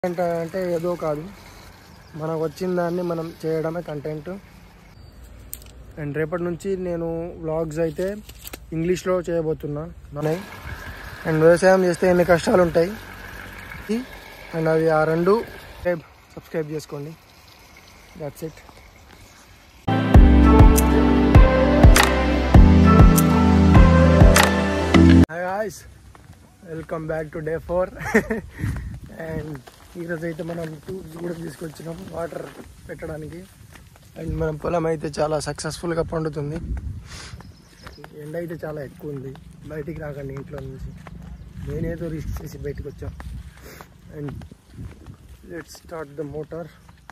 Content అంటే ఏదో కాదు మనకు వచ్చిన దాన్ని మనం చేయడమే కంటెంట్ అండ్ రేపటి నుంచి నేను వ్లాగ్స్ అయితే ఇంగ్లీష్లో చేయబోతున్నా నానే అండ్ వ్యవసాయం చేస్తే ఎన్ని కష్టాలు ఉంటాయి అండ్ అవి ఆ రెండు సబ్స్క్రైబ్ చేసుకోండి that's it hi guys welcome back to day four and ఈరోజు అయితే మనం టూర్స్ కూడా తీసుకొచ్చినాం వాటర్ పెట్టడానికి అండ్ మన పొలం అయితే చాలా సక్సెస్ఫుల్గా పండుతుంది ఎండ అయితే చాలా ఎక్కువ ఉంది బయటికి రాకండి ఇంట్లో నుంచి నేనేదో రిస్క్ చేసి బయటకు వచ్చాం and let start the motor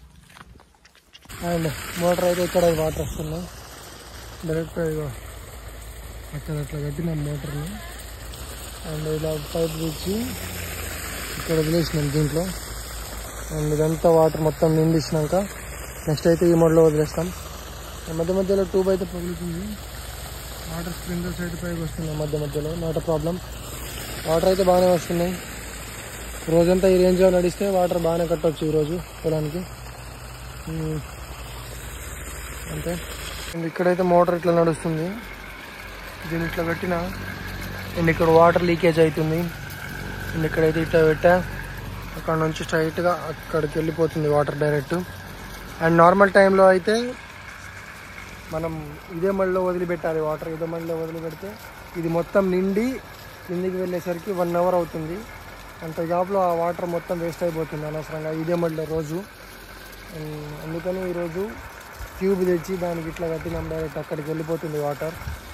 and motor అయితే ఇక్కడ వాటర్ వస్తున్నాయి డైరెక్ట్ ఇగో అక్కడ అట్లా కట్టినాం మోటార్ని అండ్ ఇలా పైప్ తెచ్చి ఇక్కడ వదిలేసినాం దీంట్లో అండ్ ఇదంతా వాటర్ మొత్తం నిండిచ్చినాక నెక్స్ట్ అయితే ఈ మోడ్లో వదిలేస్తాం మధ్య మధ్యలో ట్యూబ్ అయితే పగులుతుంది వాటర్ స్ప్రింకర్ సైడ్ పైకి వస్తున్నాయి మధ్య మధ్యలో నాట్ ప్రాబ్లం వాటర్ అయితే బాగానే వస్తున్నాయి రోజంతా ఈ రేంజ్లో నడిస్తే వాటర్ బాగానే కట్టవచ్చు ఈరోజు పొలానికి ఉమ్. అంతే అండ్ ఇక్కడైతే మోటార్ ఇట్లా నడుస్తుంది దీన్ని ఇట్లా పెట్టిన అండ్ ఇక్కడ వాటర్ లీకేజ్ అవుతుంది అండ్ ఇక్కడైతే ఇట్లా పెట్టా అక్కడ నుంచి స్ట్రైట్గా అక్కడికి వెళ్ళిపోతుంది వాటర్ డైరెక్ట్ అండ్ నార్మల్ టైంలో అయితే మనం ఇదే మళ్ళీ వదిలిపెట్టాలి వాటర్ ఇదే మళ్ళీ వదిలిపెడితే ఇది మొత్తం నిండి కిందికి వెళ్ళేసరికి వన్ అవర్ అవుతుంది అంత గ్యాప్లో ఆ వాటర్ మొత్తం వేస్ట్ అయిపోతుంది అనవసరంగా ఇదే మళ్ళీ రోజు అండ్ అందుకని ఈరోజు ట్యూబ్ తెచ్చి దానికి ఇట్లా కట్టినాం డైరెక్ట్ అక్కడికి వెళ్ళిపోతుంది వాటర్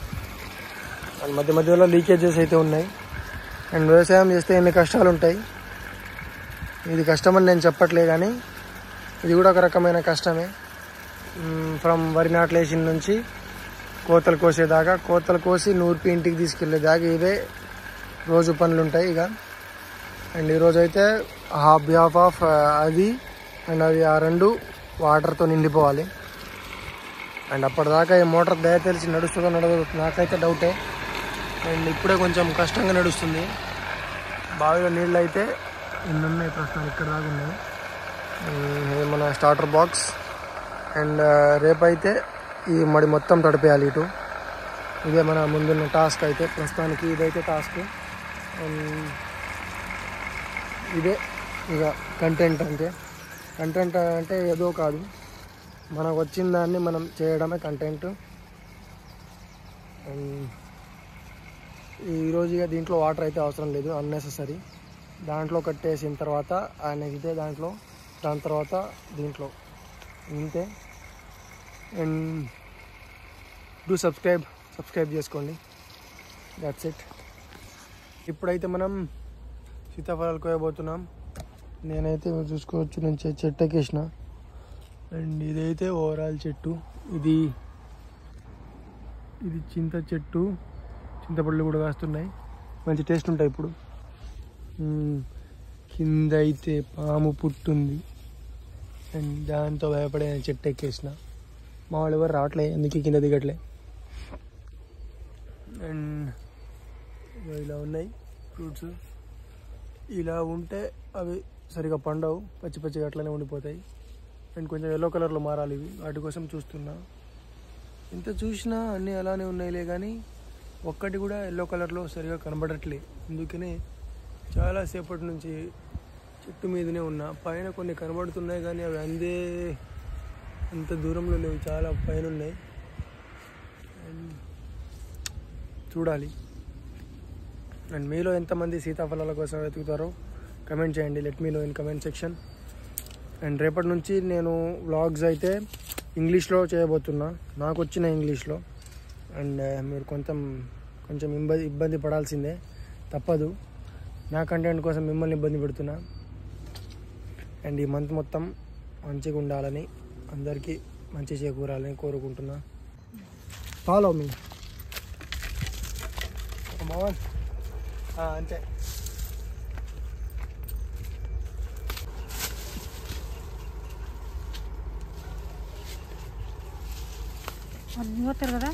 అండ్ మధ్య మధ్యలో లీకేజెస్ అయితే ఉన్నాయి అండ్ వ్యవసాయం చేస్తే ఎన్ని కష్టాలు ఉంటాయి ఇది కష్టమని నేను చెప్పట్లే కానీ ఇది కూడా ఒక రకమైన కష్టమే ఫ్రమ్ వరి నాట్లేసిన నుంచి కోతలు కోసేదాకా కోతలు కోసి నూర్పి ఇంటికి తీసుకెళ్ళేదాకా ఇవే రోజు పనులు ఉంటాయి ఇక అండ్ ఈరోజు అయితే హాఫ్ బిహాఫ్ ఆఫ్ అది అండ్ అవి ఆ రెండు వాటర్తో నిండిపోవాలి అండ్ అప్పటిదాకా ఈ మోటార్ దయ తెలిసి నడుస్తుందో నడవదు నాకైతే డౌటే అండ్ ఇప్పుడే కొంచెం కష్టంగా నడుస్తుంది బావిలో నీళ్ళు అయితే ఇన్ని ఉన్నాయి ప్రస్తుతం ఇక్కడ దాకా ఉన్నాయి ఉమ్, ఇది మన స్టార్టర్ బాక్స్ అండ్ రేపైతే ఈ మడి మొత్తం తడిపేయాలి ఇటు ఇదే మన ముందున్న టాస్క్ అయితే ప్రస్తుతానికి ఇదైతే టాస్క్ అండ్ ఇదే ఇక కంటెంట్ అంటే కంటెంట్ అంటే ఏదో కాదు మనకు వచ్చిన దాన్ని మనం చేయడమే కంటెంట్ అండ్ ఈరోజు ఇక దీంట్లో వాటర్ అయితే అవసరం లేదు అన్నెసెసరీ దాంట్లో కట్టేసిన తర్వాత నెక్స్ట్ డే దాంట్లో దాని తర్వాత దీంట్లో ఇంతే అండ్ డూ సబ్స్క్రైబ్ సబ్స్క్రైబ్ చేసుకోండి దాట్స్ ఇట్ ఇప్పుడైతే మనం సీతాఫలాలు కోయబోతున్నాం నేనైతే మీరు చూసుకోవచ్చు నేను చె- చెట్టు ఎక్కేసిన అండ్ ఇదైతే ఓవరాల్ చెట్టు ఇది ఇది చింత చెట్టు చింతపళ్ళు కూడా కాస్తున్నాయి మంచి టేస్ట్ ఉంటాయి ఇప్పుడు మ్మ్. కింద అయితే పాము పుట్టుంది అండ్ దాంతో భయపడే నేను చెట్టు ఎక్కేసిన మా వాళ్ళు ఎవరు రావట్లే అందుకే కింద దిగట్లే అండ్ ఇగో ఇలా ఉన్నాయి ఫ్రూట్స్ ఇలా ఉంటే అవి సరిగా పండవు పచ్చి పచ్చిగా అట్లనే ఉండిపోతాయి అండ్ కొంచెం ఎల్లో కలర్లో మారాలి ఇవి వాటి కోసం చూస్తున్నా ఎంత చూసినా అన్నీ అలానే ఉన్నాయిలే కానీ ఒక్కటి కూడా ఎల్లో కలర్లో సరిగా కనబడట్లే అందుకనే చాలాసేపటి నుంచి చెట్టు మీదనే ఉన్నా పైన కొన్ని కనబడుతున్నాయి కానీ అవి అందే అంత దూరంలో లేవు చాలా పైన ఉన్నాయి అండ్ చూడాలి అండ్ మీలో ఎంతమంది సీతాఫలాల కోసం వెతుకుతారో కమెంట్ చేయండి లెట్ మీలో ఇన్ కమెంట్ సెక్షన్ అండ్ రేపటి నుంచి నేను వ్లాగ్స్ అయితే ఇంగ్లీష్లో చేయబోతున్నా నాకు వచ్చిన ఇంగ్లీష్లో అండ్ మీరు కొంచెం కొంచెం ఇబ్బంది ఇబ్బంది పడాల్సిందే తప్పదు నా కంటెంట్ కోసం మిమ్మల్ని ఇబ్బంది పెడుతున్నా అండ్ ఈ మంత్ మొత్తం మంచిగా ఉండాలని అందరికీ మంచి చేకూరాలని కోరుకుంటున్నా ఫాలో మీ మోహన్ అంతే అది పోతారు కదా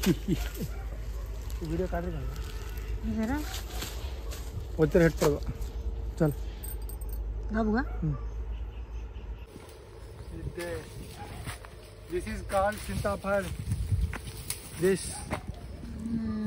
వీడియో కాదు ఇదేనా ಒತ್ತರ ಹೆಟ್ ಪಡುವ ಚಲ್ దాబుగా this is called sitaphal this hmm.